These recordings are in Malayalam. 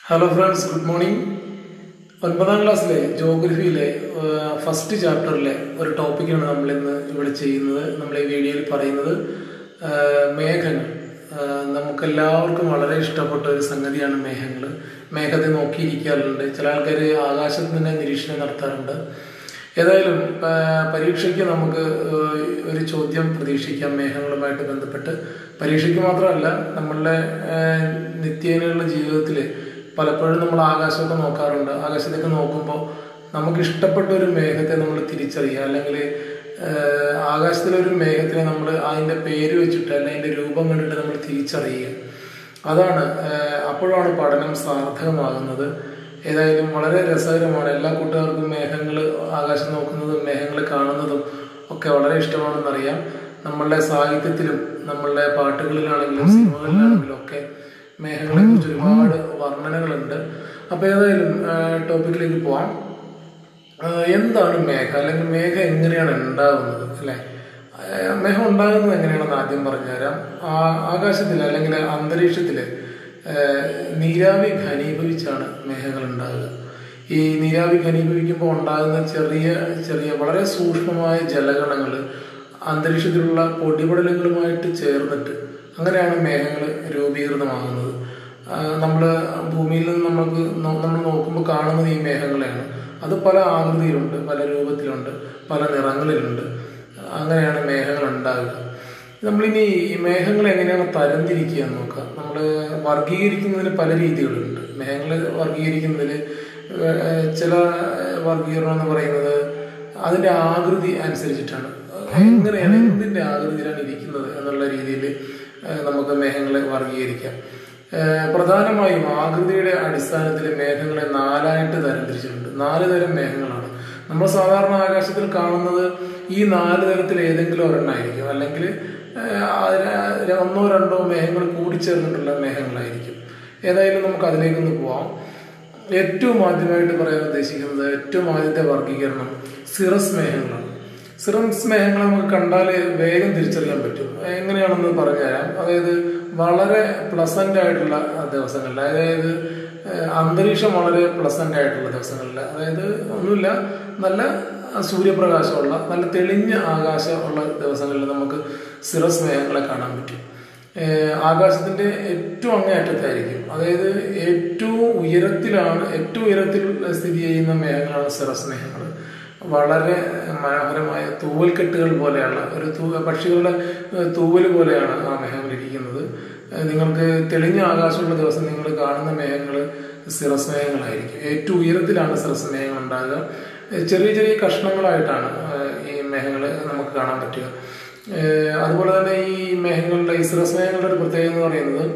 ഹലോ ഫ്രണ്ട്സ് ഗുഡ് മോർണിംഗ് ഒൻപതാം ക്ലാസ്സിലെ ജോഗ്രഫിയിലെ ഫസ്റ്റ് ചാപ്റ്ററിലെ ഒരു ടോപ്പിക്കാണ് നമ്മൾ ഇന്ന് ഇവിടെ ചെയ്യുന്നത് നമ്മൾ ഈ വീഡിയോയിൽ പറയുന്നത് ആ, മേഘങ്ങൾ ആ, നമുക്കെല്ലാവർക്കും വളരെ ഇഷ്ടപ്പെട്ട ഒരു സംഗതിയാണ് മേഘങ്ങൾ മേഘത്തെ നോക്കിയിരിക്കാറുണ്ട് ചില ആൾക്കാർ ആകാശത്ത് തന്നെ നിരീക്ഷണം നടത്താറുണ്ട് ഏതായാലും ആ, പരീക്ഷയ്ക്ക് നമുക്ക് ആ, ഒരു ചോദ്യം പ്രതീക്ഷിക്കാം മേഘങ്ങളുമായിട്ട് ബന്ധപ്പെട്ട് പരീക്ഷയ്ക്ക് മാത്രമല്ല നമ്മളുടെ ആ, നിത്യേനയുള്ള ജീവിതത്തിൽ പലപ്പോഴും നമ്മൾ ആകാശമൊക്കെ നോക്കാറുണ്ട് ആകാശത്തേക്ക് നോക്കുമ്പോൾ നമുക്ക് ഇഷ്ടപ്പെട്ട ഒരു മേഘത്തെ നമ്മൾ തിരിച്ചറിയുക അല്ലെങ്കിൽ ആകാശത്തിലെ ഒരു മേഘത്തിനെ നമ്മൾ അതിൻ്റെ പേര് വെച്ചിട്ട് അല്ലെങ്കിൽ അതിൻ്റെ രൂപം കണ്ടിട്ട് നമ്മൾ തിരിച്ചറിയുക അതാണ് ആഹ് അപ്പോഴാണ് പഠനം സാർത്ഥകമാകുന്നത് ഏതായാലും വളരെ രസകരമാണ് എല്ലാ കൂട്ടുകാർക്കും മേഘങ്ങൾ ആകാശം നോക്കുന്നതും മേഘങ്ങൾ കാണുന്നതും ഒക്കെ വളരെ ഇഷ്ടമാണെന്നറിയാം നമ്മളുടെ സാഹിത്യത്തിലും നമ്മളുടെ പാട്ടുകളിലാണെങ്കിലും സിനിമകളിലാണെങ്കിലും ഒക്കെ മേഘങ്ങളെ കുറിച്ച് ഒരുപാട് വർണ്ണനകളുണ്ട് അപ്പോൾ ഏതായാലും ടോപ്പിക്കിലേക്ക് പോവാം ആ, എന്താണ് മേഘം അല്ലെങ്കിൽ മേഘം എങ്ങനെയാണ് ഉണ്ടാകുന്നത് അല്ലെ ആ, മേഘം ഉണ്ടാകുന്നത് എങ്ങനെയാണെന്ന് ആദ്യം പറഞ്ഞുതരാം ആ ആകാശത്തിൽ അല്ലെങ്കിൽ അന്തരീക്ഷത്തിൽ നീരാവി ഘനീഭവിച്ചാണ് മേഘങ്ങൾ ഉണ്ടാകുക ഈ നീരാവി ഘനീഭവിക്കുമ്പോൾ ഉണ്ടാകുന്ന ചെറിയ ചെറിയ വളരെ സൂക്ഷ്മമായ ജലഗണങ്ങൾ അന്തരീക്ഷത്തിലുള്ള പൊടിപടലങ്ങളുമായിട്ട് ചേർന്നിട്ട് അങ്ങനെയാണ് മേഘങ്ങൾ രൂപീകൃതമാകുന്നത് നമ്മൾ ഭൂമിയിൽ നിന്ന് നമുക്ക് നോ- നമ്മൾ നോക്കുമ്പോൾ കാണുന്നത് ഈ മേഘങ്ങളെയാണ് അത് പല ആകൃതിയിലുണ്ട് പല രൂപത്തിലുണ്ട് പല നിറങ്ങളിലുണ്ട് അങ്ങനെയാണ് മേഘങ്ങൾ ഉണ്ടാകുക നമ്മളിനി ഈ മേഘങ്ങൾ എങ്ങനെയാണ് തരംതിരിക്കുക എന്ന് നോക്കാം നമ്മൾ വർഗീകരിക്കുന്നതിന് പല രീതികളുണ്ട് മേഘങ്ങൾ വർഗീകരിക്കുന്നതിൽ ചില വർഗീകരണം എന്ന് പറയുന്നത് അതിൻ്റെ ആകൃതി അനുസരിച്ചിട്ടാണ് എങ്ങനെയാണ് എന്തിൻ്റെ ആകൃതിയിലാണ് ഇരിക്കുന്നത് എന്നുള്ള രീതിയിൽ നമുക്ക് മേഘങ്ങളെ വർഗീകരിക്കാം ഏഹ് പ്രധാനമായും ആകൃതിയുടെ അടിസ്ഥാനത്തിൽ മേഘങ്ങളെ നാലായിട്ട് തരംതിരിച്ചിട്ടുണ്ട് നാല് തരം മേഘങ്ങളാണ് നമ്മൾ സാധാരണ ആകാശത്തിൽ കാണുന്നത് ഈ നാല് തരത്തിൽ ഏതെങ്കിലും ഒരെണ്ണമായിരിക്കും അല്ലെങ്കിൽ ഏഹ് അതിന് ഒന്നോ രണ്ടോ മേഘങ്ങൾ കൂടിച്ചേർന്നിട്ടുള്ള മേഘങ്ങളായിരിക്കും ഏതായാലും നമുക്ക് അതിലേക്കൊന്ന് പോവാം ഏറ്റവും ആദ്യമായിട്ട് പറയാൻ ഉദ്ദേശിക്കുന്നത് ഏറ്റവും ആദ്യത്തെ വർഗീകരണം സിറസ് മേഘങ്ങളാണ് സിറസ് മേഘങ്ങളെ നമുക്ക് കണ്ടാൽ വേഗം തിരിച്ചറിയാൻ പറ്റും എങ്ങനെയാണെന്ന് പറഞ്ഞുതരാം അതായത് വളരെ പ്ലസന്റ് ആയിട്ടുള്ള ദിവസങ്ങളിൽ അതായത് ഏഹ്, അന്തരീക്ഷം വളരെ പ്ലസന്റ് ആയിട്ടുള്ള ദിവസങ്ങളിൽ അതായത് ഒന്നുമില്ല നല്ല സൂര്യപ്രകാശമുള്ള നല്ല തെളിഞ്ഞ ആകാശമുള്ള ദിവസങ്ങളിൽ നമുക്ക് സിറസ് മേഘങ്ങളെ കാണാൻ പറ്റും ഏഹ് ആകാശത്തിന്റെ ഏറ്റവും അങ്ങേയറ്റത്തായിരിക്കും അതായത് ഏറ്റവും ഉയരത്തിലാണ് ഏറ്റവും ഉയരത്തിൽ സ്ഥിതി ചെയ്യുന്ന മേഘങ്ങളാണ് സിറസ് മേഘങ്ങൾ വളരെ മനോഹരമായ തൂവൽക്കെട്ടുകൾ പോലെയുള്ള ഒരു തൂ പക്ഷികളുടെ ഏഹ് തൂവൽ പോലെയാണ് ആ മേഘങ്ങൾ ഇരിക്കുന്നത് ഏഹ് നിങ്ങൾക്ക് തെളിഞ്ഞ ആകാശമുള്ള ദിവസം നിങ്ങൾ കാണുന്ന മേഘങ്ങൾ സിറസ് മേഘങ്ങളായിരിക്കും ഏറ്റവും ഉയരത്തിലാണ് സിറസ് മേഘങ്ങൾ ഉണ്ടാകുക ഏഹ് ചെറിയ ചെറിയ കഷ്ണങ്ങളായിട്ടാണ് ഏഹ് ഈ മേഘങ്ങൾ നമുക്ക് കാണാൻ പറ്റുക ഏഹ് അതുപോലെ തന്നെ ഈ മേഘങ്ങളുടെ ഈ സിറസ് മേഘങ്ങളുടെ ഒരു പ്രത്യേകത എന്ന് പറയുന്നത്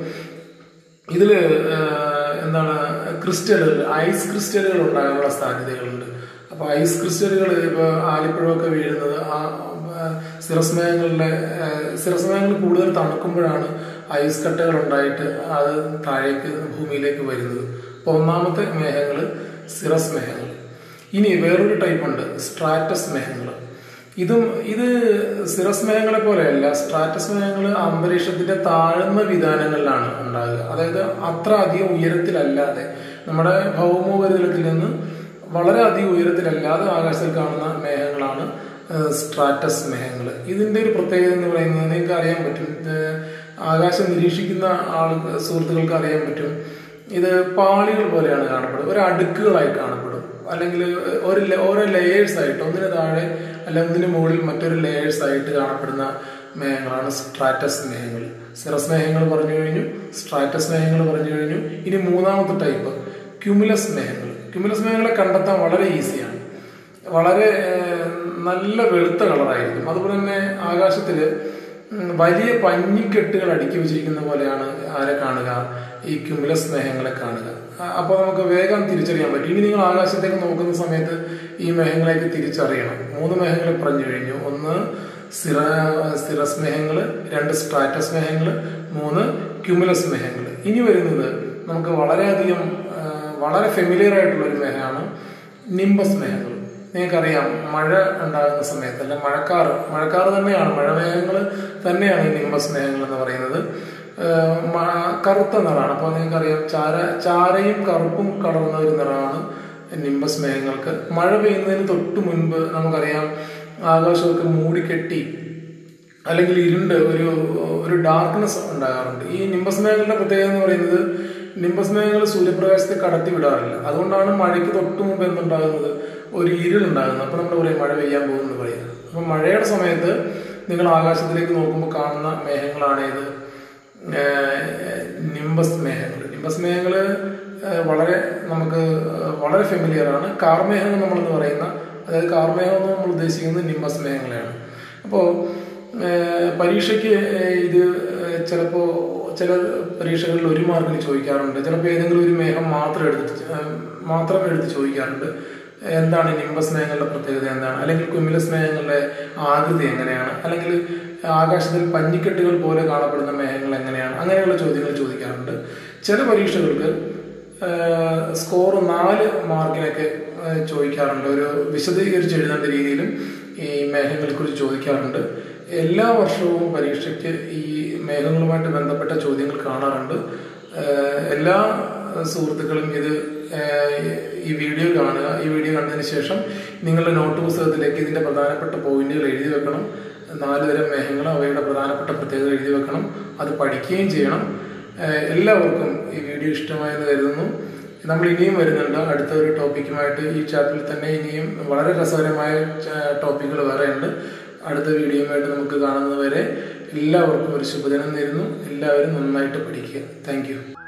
ഇതിൽ എന്താണ് ക്രിസ്റ്റലുകൾ ഐസ് ക്രിസ്റ്റലുകൾ ഉണ്ടാകാനുള്ള സാധ്യതകളുണ്ട് അപ്പോൾ ഐസ് ക്രിസ്റ്റലുകൾ ഇപ്പോൾ ആലിപ്പഴമൊക്കെ വീഴുന്നത് ആ സിറസ് മേഘങ്ങളുടെ സിറസ് മേഘങ്ങൾ കൂടുതൽ തണുക്കുമ്പോഴാണ് ഐസ് കട്ടകൾ ഉണ്ടായിട്ട് അത് താഴേക്ക് ഭൂമിയിലേക്ക് വരുന്നത് അപ്പോൾ ഒന്നാമത്തെ മേഘങ്ങൾ സിറസ് മേഘങ്ങൾ ഇനി വേറൊരു ടൈപ്പ് ഉണ്ട് സ്ട്രാറ്റസ് മേഘങ്ങൾ ഇതും ഇത് സിറസ് മേഘങ്ങളെ പോലെയല്ല സ്ട്രാറ്റസ് മേഘങ്ങൾ അന്തരീക്ഷത്തിന്റെ താഴ്ന്ന വിധാനങ്ങളിലാണ് ഉണ്ടാകുക അതായത് അത്ര അധികം ഉയരത്തിലല്ലാതെ നമ്മുടെ ഭൗമോപരിതലത്തിൽ നിന്ന് വളരെ അധികം ഉയരത്തിലല്ലാതെ ആകാശത്തിൽ കാണുന്ന മേഘങ്ങളാണ് ഏഹ്, സ്ട്രാറ്റസ് മേഘങ്ങൾ ഇതിന്റെ ഒരു പ്രത്യേകത എന്ന് പറയുന്നത് നിങ്ങൾക്ക് അറിയാൻ പറ്റും ഇത് ആകാശം നിരീക്ഷിക്കുന്ന ആൾ സുഹൃത്തുക്കൾക്ക് അറിയാൻ പറ്റും ഇത് പാളികൾ പോലെയാണ് കാണപ്പെടുന്നത് ഒരു അടുക്കുകളായി കാണപ്പെടും അല്ലെങ്കിൽ ഒരു ലെ- ഓരോ ലെയേഴ്സ് ആയിട്ട് ഒന്നിന് താഴെ അല്ല ഒന്നിന് മുകളിൽ മറ്റൊരു ലെയേഴ്സ് ആയിട്ട് കാണപ്പെടുന്ന മേഘങ്ങളാണ് സ്ട്രാറ്റസ് മേഘങ്ങൾ സിറസ് മേഘങ്ങൾ പറഞ്ഞു കഴിഞ്ഞു സ്ട്രാറ്റസ് മേഘങ്ങൾ പറഞ്ഞു കഴിഞ്ഞു ഇനി മൂന്നാമത്തെ ടൈപ്പ് ക്യുമുലസ് മേഘങ്ങൾ ക്യുമുലസ് മേഘങ്ങളെ കണ്ടെത്താൻ വളരെ ഈസിയാണ് വളരെ ഏഹ്, നല്ല വെളുത്ത കളറായിരിക്കും അതുപോലെ തന്നെ ആകാശത്തിൽ വലിയ പഞ്ഞിക്കെട്ടുകൾ അടുക്കി വെച്ചിരിക്കുന്ന പോലെയാണ് ആരെ കാണുക ഈ ക്യുമുലസ് മേഘങ്ങളെ കാണുക അ- അപ്പോൾ നമുക്ക് വേഗം തിരിച്ചറിയാൻ പറ്റും ഇനി നിങ്ങൾ ആകാശത്തേക്ക് നോക്കുന്ന സമയത്ത് ഈ മേഘങ്ങളെയൊക്കെ തിരിച്ചറിയണം മൂന്ന് മേഘങ്ങളെ പറഞ്ഞു കഴിഞ്ഞു ഒന്ന് സിറ സിറസ് മേഘങ്ങൾ രണ്ട് സ്ട്രാറ്റസ് മേഘങ്ങൾ മൂന്ന് ക്യുമുലസ് മേഘങ്ങൾ ഇനി വരുന്നത് നമുക്ക് വളരെയധികം ആ, വളരെ ഫെമിലിയർ ആയിട്ടുള്ള ഒരു മേഘമാണ് നിംബസ് മേഘങ്ങൾ നിങ്ങൾക്കറിയാം മഴ ഉണ്ടാകുന്ന സമയത്ത് അല്ല മഴക്കാറ് മഴക്കാറ് തന്നെയാണ് മഴമേഘങ്ങൾ തന്നെയാണ് ഈ നിംബസ് മേഘങ്ങൾ എന്ന് പറയുന്നത് ഏഹ് മ- കറുത്ത നിറമാണ് അപ്പോൾ നിങ്ങൾക്കറിയാം ചാര ചാരയും കറുപ്പും കലർന്ന ഒരു നിറമാണ് നിംബസ് മേഘങ്ങൾക്ക് മഴ പെയ്യുന്നതിന് തൊട്ട് മുൻപ് നമുക്കറിയാം ആകാശമൊക്കെ മൂടിക്കെട്ടി അല്ലെങ്കിൽ ഇരുണ്ട് ഒരു ഒരു ഡാർക്ക്നെസ് ഉണ്ടാകാറുണ്ട് ഈ നിംബസ് മേഘങ്ങളുടെ പ്രത്യേകത എന്ന് പറയുന്നത് നിംബസ് മേഘങ്ങൾ സൂര്യപ്രകാശത്തെ കടത്തി വിടാറില്ല അതുകൊണ്ടാണ് മഴയ്ക്ക് തൊട്ട് മുമ്പ് എന്തുണ്ടാകുന്നത് ഒരു ഇരുളുണ്ടാകുന്നത് അപ്പോൾ നമ്മൾ പറയും മഴ പെയ്യാൻ പോകുന്നു പറയുന്നത് അപ്പം മഴയുടെ സമയത്ത് നിങ്ങൾ ആകാശത്തിലേക്ക് നോക്കുമ്പോൾ കാണുന്ന മേഘങ്ങളാണ് ഇത് നിംബസ് മേഘങ്ങൾ നിംബസ് മേഘങ്ങൾ വളരെ നമുക്ക് ഏഹ്, വളരെ ഫെമിലിയർ ആണ് കാർമേഘങ്ങൾ നമ്മളെന്ന് പറയുന്ന അതായത് കാർമേഘം എന്ന് നമ്മൾ ഉദ്ദേശിക്കുന്നത് നിംബസ് മേഘങ്ങളെയാണ് അപ്പോൾ പരീക്ഷയ്ക്ക് ഏഹ്, ഇത് ചിലപ്പോൾ ചില പരീക്ഷകളിൽ ഒരു മാർക്കിന് ചോദിക്കാറുണ്ട് ചിലപ്പോൾ ഏതെങ്കിലും ഒരു മേഘം മാത്രം എടുത്ത് ഏഹ്, മാത്രം എടുത്ത് ചോദിക്കാറുണ്ട് എന്താണ് നിംബസ് മേഘങ്ങളുടെ പ്രത്യേകത എന്താണ് അല്ലെങ്കിൽ കുമിലസ് മേഘങ്ങളുടെ ആകൃതി എങ്ങനെയാണ് അല്ലെങ്കിൽ ആകാശത്തിൽ പഞ്ഞിക്കെട്ടുകൾ പോലെ കാണപ്പെടുന്ന മേഘങ്ങൾ എങ്ങനെയാണ് അങ്ങനെയുള്ള ചോദ്യങ്ങൾ ചോദിക്കാറുണ്ട് ചില പരീക്ഷകൾക്ക് സ്കോർ നാല് മാർക്കിനൊക്കെ ഏഹ്, ചോദിക്കാറുണ്ട് ഒരു വിശദീകരിച്ച് എഴുതേണ്ട രീതിയിലും ഈ മേഘങ്ങളെക്കുറിച്ച് ചോദിക്കാറുണ്ട് എല്ലാ വർഷവും പരീക്ഷയ്ക്ക് ഈ മേഘങ്ങളുമായിട്ട് ബന്ധപ്പെട്ട ചോദ്യങ്ങൾ കാണാറുണ്ട് ഏഹ്, എല്ലാ സുഹൃത്തുക്കളും ഇത് ഏഹ്, ഈ വീഡിയോ കാണുക ഈ വീഡിയോ കണ്ടതിന് ശേഷം നിങ്ങളുടെ നോട്ട് പുസ്തകത്തിലേക്ക് ഇതിന്റെ പ്രധാനപ്പെട്ട പോയിന്റുകൾ എഴുതി വെക്കണം നാല് തരം മേഘങ്ങൾ അവയുടെ പ്രധാനപ്പെട്ട പ്രത്യേകത എഴുതി വെക്കണം അത് പഠിക്കുകയും ചെയ്യണം ഏഹ്, എല്ലാവർക്കും ഈ വീഡിയോ ഇഷ്ടമായെന്ന് കരുതുന്നു നമ്മൾ ഇനിയും വരുന്നുണ്ട് അടുത്ത ഒരു ടോപ്പിക്കുമായിട്ട് ഈ ചാപ്റ്ററിൽ തന്നെ ഇനിയും വളരെ രസകരമായ ടോപ്പിക്കുകൾ വേറെ ഉണ്ട് അടുത്ത വീഡിയോയുമായിട്ട് നമുക്ക് കാണുന്നതുവരെ എല്ലാവർക്കും ഒരു ശുഭദിനം നേരുന്നു എല്ലാവരും നന്നായിട്ട് പഠിക്കുക താങ്ക്